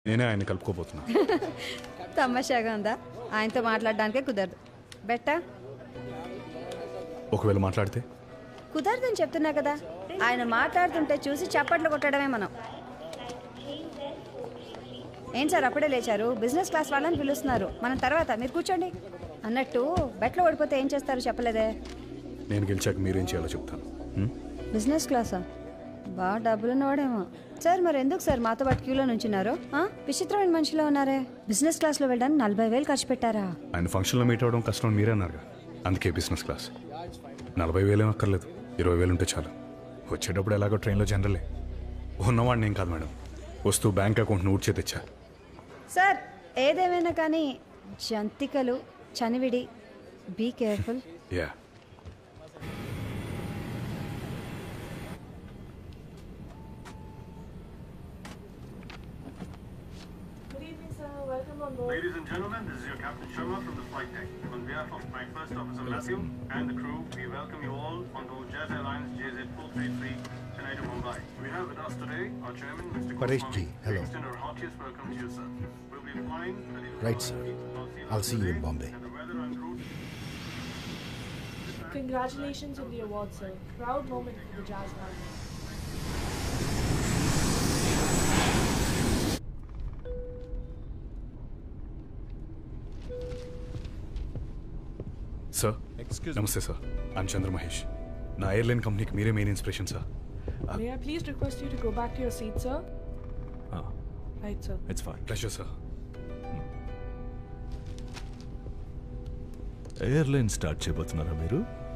నేనే ఆయన కలుపుకోబోతున్నా తమాషాగా ఉందా ఆయనతో మాట్లాడడానికే కుదరదు బెట్టా ఒకవేళ మాట్లాడితే కుదరదని చెప్తున్నా కదా ఆయన మాట్లాడుతుంటే చూసి చప్పట్లు కొట్టడమే మనం ఏం సార్ అప్పుడే లేచారు బిజినెస్ క్లాస్ వాళ్ళని పిలుస్తున్నారు మనం తర్వాత మీరు కూర్చోండి అన్నట్టు బెట్లో ఓడిపోతే ఏం చేస్తారు చెప్పలేదే నేను గెలిచాక మీరేం చేయాలో చెప్తాను హ్మ్? బిజినెస్ క్లాసా బాగా డబ్బులున్నవాడేమో సార్ మరి ఎందుకు సార్ మాతో పాటు క్యూలో నుంచున్నారు ఆ? విచిత్రమైన మనిషిలో ఉన్నారే బిజినెస్ క్లాస్లో వెళ్ళడానికి నలభై వేలు ఖర్చు పెట్టారా ఆయన ఫంక్షన్లో మీట్ అవ్వడం కష్టం అని మీరే అన్నారుగా అందుకే బిజినెస్ క్లాస్ నలభై వేలేం అక్కర్లేదు ఇరవై వేలు ఉంటే చాలు వచ్చేటప్పుడు ఎలాగో ట్రైన్లో జనరలే ఉన్నవాడిని ఏం కాదు మేడం వస్తూ బ్యాంక్ అకౌంట్ని ఊడ్చే తెచ్చా సార్ ఏదేమైనా కానీ జంతికలు చనివిడి be careful yeah Good evening, sir. Welcome on board. Ladies and gentlemen, this is your Captain Sharma from the flight deck. On behalf of my first officer Matthew and the crew, we welcome you all on board Jazz Airlines JZ433 Chennai to Mumbai. We have with us today our chairman, Mr. Paresh Goswami. ji, hello. We extend our heartiest welcome to you, sir. We'll be flying at the Right, sir. North Sea I'll see you in today, Bombay. And the weather en route Congratulations on the award, sir. Proud moment for the Jazz family. Sir నమస్తే sir I'm Chandra Mahesh నా airline కంపెనీకి మీరే main inspiration sir May I please request you to go back to your seat, sir? Right, sir. It's fine pleasure sir airline start చేయబోతున్నారా మీరు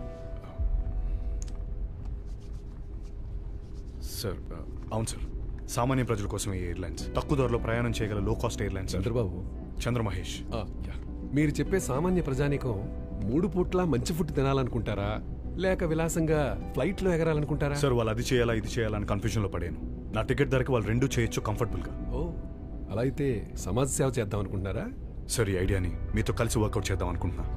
sir అవును sir సామాన్య ప్రజల కోసం ఈ ఎయిర్లైన్స్ తక్కువ ధరలో ప్రయాణం చేయగల low cost airlines sir Chandrababu Chandra Mahesh ఆ, మీరు చెప్పే సామాన్య ప్రజానికం మూడు పూట్ల మంచి ఫుడ్ తినాలనుకుంటారా లేక విలాసంగా ఫ్లైట్లో ఎగరాలనుకుంటారా సార్ వాళ్ళు అది చేయాలా ఇది చేయాలా అని కన్ఫ్యూజన్లో పడాను నా టికెట్ ధరకి వాళ్ళు రెండు చేయొచ్చు కంఫర్టబుల్గా ఓ అలా అయితే సమాజ సేవ చేద్దాం అనుకుంటున్నారా సార్ ఈ ఐడియాని మీతో కలిసి వర్కౌట్ చేద్దాం అనుకుంటున్నా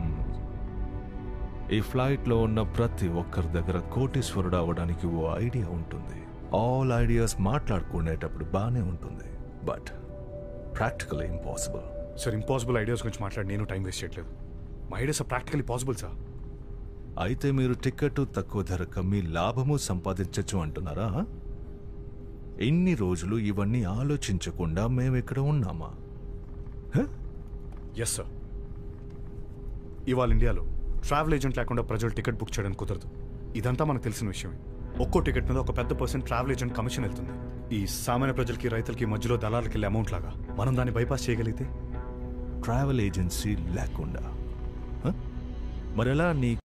ఈ ఫ్లైట్లో ఉన్న ప్రతి ఒక్కరి దగ్గర కోటీశ్వరుడు అవ్వడానికి ఓ ఐడియా ఉంటుంది ఆల్ ఐడియాస్ మాట్లాడుకునేటప్పుడు బాగానే ఉంటుంది but practical impossible sir impossible ideas గురించి మాట్లాడి నేను టైం వేస్ట్ చేయట్లేదు మా ఐడియాస్ ప్రాక్టికలీ పాసిబుల్ సార్ అయితే మీరు టికెట్ తక్కువ ధరకు మీ లాభము సంపాదించచ్చు అంటున్నారా ఎన్ని రోజులు ఇవన్నీ ఆలోచించకుండా మేము ఇక్కడ ఉన్నామా ఎస్ సార్ ఇవాళ ఇండియాలో ట్రావెల్ ఏజెంట్ లేకుండా ప్రజలు టికెట్ బుక్ చేయడానికి కుదరదు ఇదంతా మనకు తెలిసిన విషయమే ఒక్కో టికెట్ మీద ఒక పెద్ద పర్సెంట్ ట్రావెల్ ఏజెంట్ కమిషన్ వెళ్తుంది ఈ సామాన్య ప్రజలకి రైతులకి మధ్యలో దళాలకి వెళ్ళే అమౌంట్ లాగా మనం దాన్ని బైపాస్ చేయగలిగితే ట్రావెల్ ఏజెన్సీ లేకుండా హ? మరెలా నీ